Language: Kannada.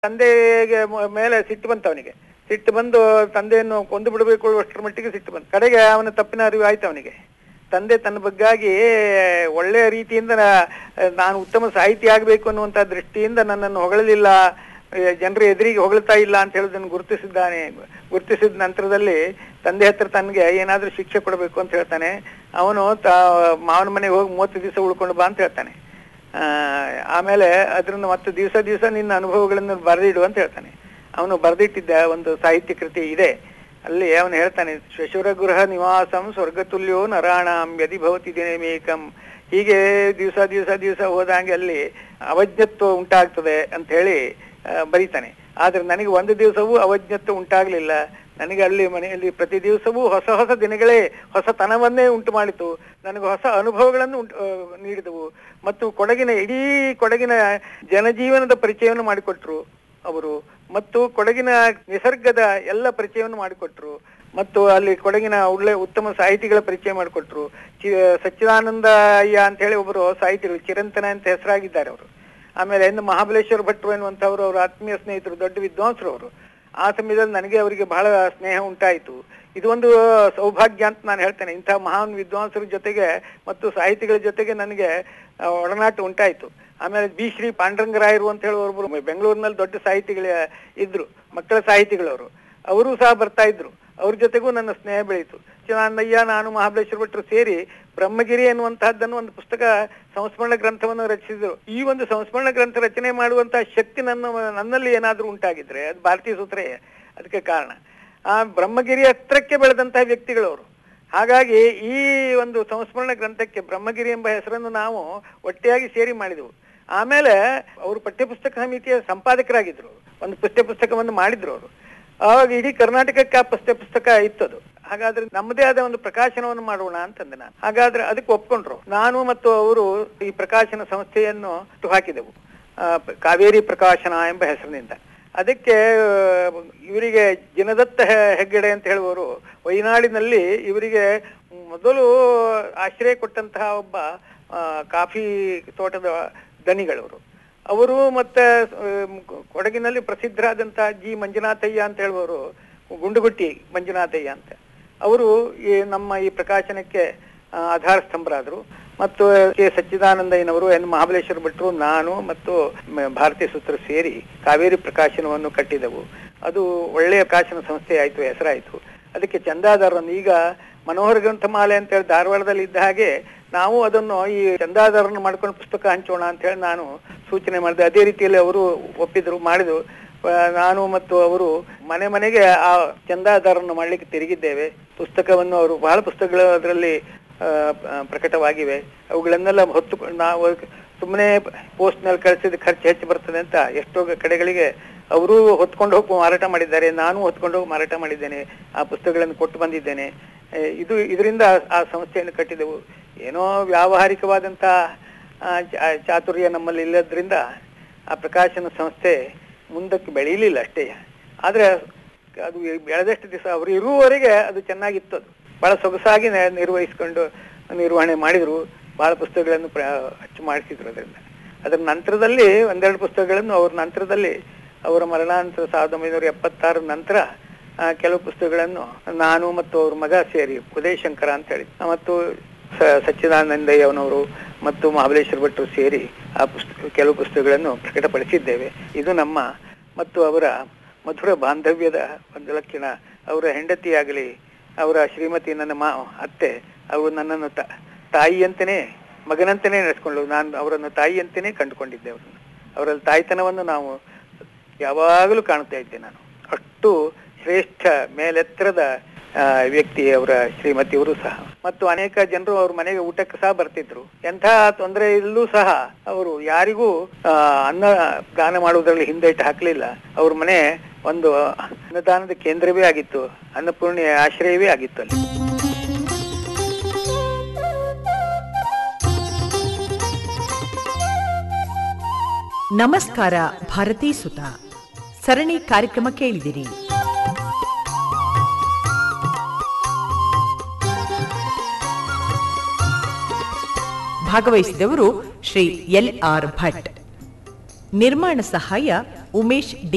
ತಂದೆಗೆ ಮ- ಮೇಲೆ ಸಿಟ್ಟು ಬಂತು ಅವನಿಗೆ ಸಿಟ್ಟು ಬಂದು ತಂದೆಯನ್ನು ಕೊಂದು ಬಿಡಬೇಕು ಅಷ್ಟರ ಮಟ್ಟಿಗೆ ಸಿಟ್ಟು ಬಂತು ಕಡೆಗೆ ಅವನ ತಪ್ಪಿನ ಅರಿವು ಆಯ್ತು ಅವನಿಗೆ ತಂದೆ ತನ್ನ ಬಗ್ಗಾಗಿ ಒಳ್ಳೆಯ ರೀತಿಯಿಂದ ನಾ- ನಾನು ಉತ್ತಮ ಸಾಹಿತಿ ಆಗಬೇಕು ಅನ್ನುವಂತ ದೃಷ್ಟಿಯಿಂದ ನನ್ನನ್ನು ಹೊಗಳಲಿಲ್ಲ ಜನರ ಎದುರಿಗೆ ಹೊಗಳ್ತಾ ಇಲ್ಲ ಅಂತ ಹೇಳೋದನ್ನು ಗುರುತಿಸಿದ್ದಾನೆ ಗುರುತಿಸಿದ ನಂತರದಲ್ಲಿ ತಂದೆ ಹತ್ರ ತನಗೆ ಏನಾದ್ರೂ ಶಿಕ್ಷೆ ಕೊಡಬೇಕು ಅಂತ ಹೇಳ್ತಾನೆ ಅವನು ತಾ ಮಾವನ ಮನೆಗೆ ಹೋಗಿ ಮೂವತ್ತು ದಿವಸ ಉಳ್ಕೊಂಡು ಬಾ ಅಂತ ಹೇಳ್ತಾನೆ ಆ, ಆಮೇಲೆ ಅದರಿಂದ ಮತ್ತೆ ದಿವಸ ದಿವಸ ನಿನ್ನ ಅನುಭವಗಳನ್ನು ಬರೆದಿಡು ಅಂತ ಹೇಳ್ತಾನೆ ಅವನು ಬರೆದಿಟ್ಟಿದ್ದ ಒಂದು ಸಾಹಿತ್ಯ ಕೃತಿ ಇದೆ ಅಲ್ಲಿ ಅವನು ಹೇಳ್ತಾನೆ ಶ್ವಶುರ ಗೃಹ ನಿವಾಸಂ ಸ್ವರ್ಗತುಲ್ಯೋ ನರಾಣಾಂ ಯದಿ ಭವತಿ ದಿನೇಮೇಕಂ ಹೀಗೆ ದಿವಸ ದಿವಸ ದಿವಸ ಹೋದಂಗೆ ಅಲ್ಲಿ ಅವಜ್ಞತ್ವ ಉಂಟಾಗ್ತದೆ ಅಂತ ಹೇಳಿ ಆ, ಬರೀತಾನೆ ಆದ್ರೆ ನನಗೆ ಒಂದು ದಿವಸವೂ ಅವಜ್ಞತ್ವ ಉಂಟಾಗ್ಲಿಲ್ಲ ನನಗೆ ಅಲ್ಲಿ ಮನೆಯಲ್ಲಿ ಪ್ರತಿ ದಿವಸವೂ ಹೊಸ ಹೊಸ ದಿನಗಳೇ ಹೊಸತನವನ್ನೇ ಉಂಟು ಮಾಡಿತು ನನಗೆ ಹೊಸ ಅನುಭವಗಳನ್ನು ಉಂಟು ಆ, ನೀಡಿದವು ಮತ್ತು ಕೊಡಗಿನ ಇಡೀ ಕೊಡಗಿನ ಜನಜೀವನದ ಪರಿಚಯವನ್ನು ಮಾಡಿಕೊಟ್ರು ಅವರು ಮತ್ತು ಕೊಡಗಿನ ನಿಸರ್ಗದ ಎಲ್ಲ ಪರಿಚಯವನ್ನು ಮಾಡಿಕೊಟ್ರು ಮತ್ತು ಅಲ್ಲಿ ಕೊಡಗಿನ ಒಳ್ಳೆ ಉತ್ತಮ ಸಾಹಿತಿಗಳ ಪರಿಚಯ ಮಾಡಿಕೊಟ್ರು ಚಿ ಸಚ್ಚಿದಾನಂದ ಅಯ್ಯ ಅಂತ ಹೇಳಿ ಒಬ್ಬರು ಸಾಹಿತಿಗಳು ಚಿರಂತನ ಅಂತ ಹೆಸರಾಗಿದ್ದಾರೆ ಅವರು ಆಮೇಲೆ ಇನ್ನು ಮಹಾಬಲೇಶ್ವರ ಭಟ್ರು ಎನ್ನುವಂಥವ್ರು ಅವರ ಆತ್ಮೀಯ ಸ್ನೇಹಿತರು ದೊಡ್ಡ ವಿದ್ವಾಂಸರು ಅವರು ಆ ಸಮಯದಲ್ಲಿ ನನಗೆ ಅವರಿಗೆ ಬಹಳ ಸ್ನೇಹ ಉಂಟಾಯಿತು ಇದು ಒಂದು ಸೌಭಾಗ್ಯ ಅಂತ ನಾನು ಹೇಳ್ತೇನೆ ಇಂಥ ಮಹಾನ್ ವಿದ್ವಾಂಸರ ಜೊತೆಗೆ ಮತ್ತು ಸಾಹಿತಿಗಳ ಜೊತೆಗೆ ನನಗೆ ಆ, ಒಡನಾಟ ಉಂಟಾಯಿತು ಆಮೇಲೆ ಬಿ ಶ್ರೀ ಪಾಂಡುರಂಗರಾಯರು ಅಂತ ಹೇಳಿ ಒಬ್ಬರು ಬೆಂಗಳೂರಿನಲ್ಲಿ ದೊಡ್ಡ ಸಾಹಿತಿಗಳ ಇದ್ರು ಮಕ್ಕಳ ಸಾಹಿತಿಗಳವರು ಅವರು ಸಹ ಬರ್ತಾ ಇದ್ರು ಅವ್ರ ಜೊತೆಗೂ ನನ್ನ ಸ್ನೇಹ ಬೆಳೀತು ಚಿದಾನಂದಯ್ಯ ನಾನು ಮಹಾಬಲೇಶ್ವರ ಭಟ್ರು ಸೇರಿ ಬ್ರಹ್ಮಗಿರಿ ಎನ್ನುವಂತಹದ್ದನ್ನು ಒಂದು ಪುಸ್ತಕ ಸಂಸ್ಮರಣ ಗ್ರಂಥವನ್ನು ರಚಿಸಿದ್ರು ಈ ಒಂದು ಸಂಸ್ಮರಣ ಗ್ರಂಥ ರಚನೆ ಮಾಡುವಂತಹ ಶಕ್ತಿ ನನ್ನ ನನ್ನಲ್ಲಿ ಏನಾದ್ರೂ ಉಂಟಾಗಿದ್ರೆ ಅದು ಭಾರತೀಯ ಸೂತ್ರೇ ಅದಕ್ಕೆ ಕಾರಣ ಆ ಬ್ರಹ್ಮಗಿರಿ ಹತ್ರಕ್ಕೆ ಬೆಳೆದಂತಹ ವ್ಯಕ್ತಿಗಳವರು ಹಾಗಾಗಿ ಈ ಒಂದು ಸಂಸ್ಮರಣ ಗ್ರಂಥಕ್ಕೆ ಬ್ರಹ್ಮಗಿರಿ ಎಂಬ ಹೆಸರನ್ನು ನಾವು ಒಟ್ಟೆಯಾಗಿ ಸೇರಿ ಮಾಡಿದೆವು ಆಮೇಲೆ ಅವರು ಪಠ್ಯಪುಸ್ತಕ ಸಮಿತಿಯ ಸಂಪಾದಕರಾಗಿದ್ರು ಒಂದು ಪಠ್ಯ ಪುಸ್ತಕವನ್ನು ಮಾಡಿದ್ರು ಅವರು ಆವಾಗ ಇಡೀ ಕರ್ನಾಟಕಕ್ಕೆ ಆ ಪಠ್ಯ ಪುಸ್ತಕ ಇತ್ತದು ಹಾಗಾದ್ರೆ ನಮ್ಮದೇ ಆದ ಒಂದು ಪ್ರಕಾಶನವನ್ನು ಮಾಡೋಣ ಅಂತಂದೆ ನಾನು ಹಾಗಾದ್ರೆ ಅದಕ್ಕೆ ಒಪ್ಕೊಂಡ್ರು ನಾನು ಮತ್ತು ಅವರು ಈ ಪ್ರಕಾಶನ ಸಂಸ್ಥೆಯನ್ನು ಹುಟ್ಟು ಹಾಕಿದೆವು ಆ, ಪ- ಕಾವೇರಿ ಪ್ರಕಾಶನ ಎಂಬ ಹೆಸರಿನಿಂದ ಅದಕ್ಕೆ ಆ, ಇವರಿಗೆ ಜಿನದತ್ತ ಹೆ- ಹೆಗ್ಗಡೆ ಅಂತ ಹೇಳುವವರು ವೈನಾಡಿನಲ್ಲಿ ಇವರಿಗೆ ಮೊದಲು ಆಶ್ರಯ ಕೊಟ್ಟಂತಹ ಒಬ್ಬ ಆ, ಕಾಫಿ ತೋಟದ ದನಿಗಳವರು ಅವರು ಮತ್ತೆ ಆ, ಕೊಡಗಿನಲ್ಲಿ ಪ್ರಸಿದ್ಧರಾದಂತಹ ಜಿ ಮಂಜುನಾಥಯ್ಯ ಅಂತ ಹೇಳುವವರು ಗುಂಡುಗುಟ್ಟಿ ಮಂಜುನಾಥಯ್ಯ ಅಂತ ಅವರು ಈ ನಮ್ಮ ಈ ಪ್ರಕಾಶನಕ್ಕೆ ಆ, ಆಧಾರ ಸ್ತಂಭರಾದರು ಮತ್ತು ಕೆ ಸಚ್ಚಿದಾನಂದಯ್ಯನವರು ಎನ್ ಮಹಾಬಲೇಶ್ವರ ಭಟ್ರು ನಾನು ಮತ್ತು ಮ- ಭಾರತೀಯ ಸೂತ್ರ ಸೇರಿ ಕಾವೇರಿ ಪ್ರಕಾಶನವನ್ನು ಕಟ್ಟಿದೆವು ಅದು ಒಳ್ಳೆಯ ಪ್ರಕಾಶನ ಸಂಸ್ಥೆ ಆಯ್ತು ಹೆಸರಾಯ್ತು ಅದಕ್ಕೆ ಚಂದಾದಾರರನ್ನು ಈಗ ಮನೋಹರ ಗ್ರಂಥಮಾಲೆ ಅಂತ ಹೇಳಿ ಧಾರವಾಡದಲ್ಲಿ ಇದ್ದ ಹಾಗೆ ನಾವು ಅದನ್ನು ಈ ಚಂದಾದಾರನ್ನು ಮಾಡ್ಕೊಂಡು ಪುಸ್ತಕ ಹಂಚೋಣ ಅಂತ ಹೇಳಿ ನಾನು ಸೂಚನೆ ಮಾಡಿದೆ ಅದೇ ರೀತಿಯಲ್ಲಿ ಅವರು ಒಪ್ಪಿದ್ರು ಮಾಡಿದ್ರು ಆ, ನಾನು ಮತ್ತು ಅವರು ಮನೆ ಮನೆಗೆ ಆ ಚಂದಾದಾರನ್ನು ಮಾಡ್ಲಿಕ್ಕೆ ತಿರುಗಿದ್ದೇವೆ ಪುಸ್ತಕವನ್ನು ಅವರು ಬಹಳ ಪುಸ್ತಕಗಳು ಅದರಲ್ಲಿ ಆ, ಆ, ಪ್ರಕಟವಾಗಿವೆ ಅವುಗಳನ್ನೆಲ್ಲ ಹೊತ್ತು ನಾವು ಸುಮ್ಮನೆ ಪೋಸ್ಟ್ ನಲ್ಲಿ ಕಳಿಸಿದ ಖರ್ಚು ಹೆಚ್ಚು ಬರ್ತದೆ ಅಂತ ಎಷ್ಟೋ ಕಡೆಗಳಿಗೆ ಅವರು ಹೊತ್ಕೊಂಡು ಹೋಗಿ ಮಾರಾಟ ಮಾಡಿದ್ದಾರೆ ನಾನು ಹೊತ್ಕೊಂಡು ಹೋಗಿ ಮಾರಾಟ ಮಾಡಿದ್ದೇನೆ ಆ ಪುಸ್ತಕಗಳನ್ನು ಕೊಟ್ಟು ಬಂದಿದ್ದೇನೆ ಆ, ಇದು ಇದರಿಂದ ಆ ಸಂಸ್ಥೆಯನ್ನು ಕಟ್ಟಿದೆವು ಏನೋ ವ್ಯಾವಹಾರಿಕವಾದಂತ ಆ, ಚಾ- ಚಾತುರ್ಯ ನಮ್ಮಲ್ಲಿ ಇಲ್ಲದ್ರಿಂದ ಆ ಪ್ರಕಾಶನ ಸಂಸ್ಥೆ ಮುಂದಕ್ಕೆ ಬೆಳೀಲಿಲ್ಲ ಅಷ್ಟೇ ಆದ್ರೆ ಅದು ಬೆಳೆದಷ್ಟು ದಿವಸ ಅವರು ಇರುವವರೆಗೆ ಅದು ಚೆನ್ನಾಗಿತ್ತು ಅದು ಬಹಳ ಸೊಗಸಾಗಿ ನ- ನಿರ್ವಹಿಸ್ಕೊಂಡು ನಿರ್ವಹಣೆ ಮಾಡಿದ್ರು ಬಹಳ ಪುಸ್ತಕಗಳನ್ನು ಪ್ರ ಅಚ್ಚು ಮಾಡಿಸಿದ್ರು ಅದರಿಂದ ಅದರ ನಂತರದಲ್ಲಿ ಒಂದೆರಡು ಪುಸ್ತಕಗಳನ್ನು ಅವ್ರ ನಂತರದಲ್ಲಿ ಅವರ ಮರಣಾನಂತರ ಸಾವಿರದ ಒಂಬೈನೂರ ಎಪ್ಪತ್ತಾರ ನಂತರ ಆ, ಕೆಲವು ಪುಸ್ತಕಗಳನ್ನು ನಾನು ಮತ್ತು ಅವ್ರ ಮಗ ಸೇರಿ ಉದಯ ಶಂಕರ ಅಂತ ಹೇಳಿ ಮತ್ತು ಸ- ಸಚ್ಚಿದಾನಂದಯ್ಯನವರು ಮತ್ತು ಮಹಾಬಲೇಶ್ವರ ಭಟ್ರು ಸೇರಿ ಆ ಪುಸ್ತಕ ಕೆಲವು ಪುಸ್ತಕಗಳನ್ನು ಪ್ರಕಟಪಡಿಸಿದ್ದೇವೆ ಇದು ನಮ್ಮ ಮತ್ತು ಅವರ ಮಧುರ ಬಾಂಧವ್ಯದ ಒಂದು ಲಕ್ಷಣ ಅವರ ಹೆಂಡತಿಯಾಗಲಿ ಅವರ ಶ್ರೀಮತಿ ನನ್ನ ಮಾ ಅತ್ತೆ ಅವರು ನನ್ನನ್ನು ತ- ತಾಯಿಯಂತೆಯೇ ಮಗನಂತೆಯೇ ನಡೆಸ್ಕೊಂಡು ನಾನು ಅವರನ್ನು ತಾಯಿಯಂತೆಯೇ ಕಂಡುಕೊಂಡಿದ್ದೆ ಅವರನ್ನು ಅವರಲ್ಲಿ ತಾಯ್ತನವನ್ನು ನಾವು ಯಾವಾಗಲೂ ಕಾಣ್ತಾ ಇದ್ದೆ ನಾನು ಅಷ್ಟು ಶ್ರೇಷ್ಠ ಮೇಲೆತ್ತರದ ಆ, ವ್ಯಕ್ತಿ ಅವರ ಶ್ರೀಮತಿಯವರು ಸಹ ಮತ್ತು ಅನೇಕ ಜನರು ಅವ್ರ ಮನೆಗೆ ಊಟಕ್ಕೆ ಸಹ ಬರ್ತಿದ್ರು ಎಂಥ ತೊಂದರೆ ಇಲ್ಲೂ ಸಹ ಅವರು ಯಾರಿಗೂ ಆ, ಅನ್ನ ದಾನ ಮಾಡುವುದರಲ್ಲಿ ಹಿಂದೇಟು ಹಾಕಲಿಲ್ಲ ಅವ್ರ ಮನೆ ಒಂದು ಅನ್ನದಾನದ ಕೇಂದ್ರವೇ ಆಗಿತ್ತು ಅನ್ನಪೂರ್ಣೆಯ ಆಶ್ರಯವೇ ಆಗಿತ್ತು ಅಲ್ಲಿ ನಮಸ್ಕಾರ ಭಾರತೀ ಸುತ ಸರಣಿ ಕಾರ್ಯಕ್ರಮ ಕೇಳಿದಿರಿ ಭಾಗವಹಿಸಿದವರು ಶ್ರೀ ಎಲ್ ಆರ್ ಭಟ್ ನಿರ್ಮಾಣ ಸಹಾಯ ಉಮೇಶ್ ಡಿ